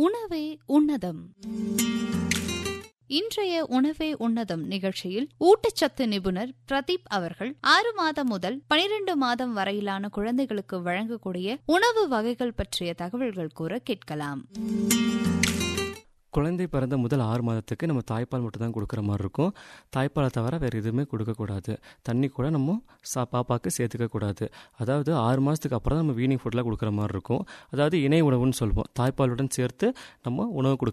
உணவே உன்னதம் இன்றைய உணவே உன்னதம் நிகழ்ச்சியில் ஊட்டச்சத்து நிபுணர் பிரதீப் அவர்கள் ஆறு மாதம் முதல் பனிரெண்டு மாதம் வரையிலான குழந்தைகளுக்கு வழங்கக்கூடிய உணவு வகைகள் பற்றிய தகவல்கள் கூற கேட்கலாம் குழந்தை பிறந்த முதல் ஆறு மாதத்துக்கு நம்ம தாய்ப்பால் மட்டும் தான் கொடுக்குற மாதிரி இருக்கும் தாய்ப்பாலை தவிர வேறு எதுவுமே கொடுக்கக்கூடாது தண்ணி கூட நம்ம சா பாப்பாவுக்கு சேர்த்துக்க கூடாது அதாவது ஆறு மாதத்துக்கு அப்புறம் தான் நம்ம வீனிங் ஃபுட்லாம் கொடுக்குற மாதிரி இருக்கும் அதாவது இணை உணவுன்னு சொல்லுவோம் தாய்ப்பாலுடன் சேர்த்து நம்ம உணவு கொடுக்குற